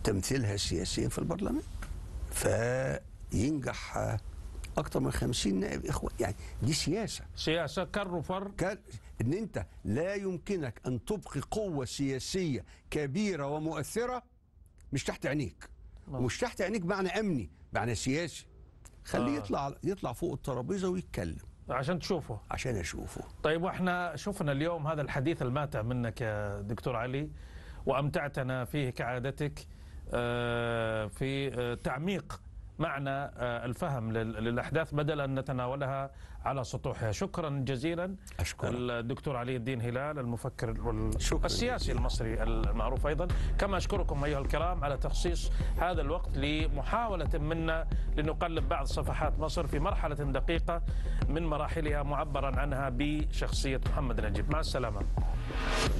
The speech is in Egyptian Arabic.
تمثيلها سياسيا في البرلمان فينجح آه، اكتر من 50 نائب اخوه يعني دي سياسه سياسه كر وفر كان ان انت لا يمكنك ان تبقي قوه سياسيه كبيره ومؤثره مش تحت عينيك ومش تحت عينيك معنى امني معنى سياسي خليه آه. يطلع يطلع فوق الترابيزه ويتكلم عشان تشوفه عشان اشوفه طيب واحنا شفنا اليوم هذا الحديث الماتع منك يا دكتور علي وامتعتنا فيه كعادتك آه، في آه، تعميق معنى آه، الفهم لل- للاحداث بدل ان نتناولها على سطوحها شكرا جزيلا أشكرك. الدكتور علي الدين هلال المفكر وال- شكراً السياسي جزيلاً. المصري المعروف ايضا كما اشكركم ايها الكرام على تخصيص هذا الوقت لمحاوله منا لنقلب بعض صفحات مصر في مرحله دقيقه من مراحلها معبرا عنها بشخصيه محمد نجيب مع السلامه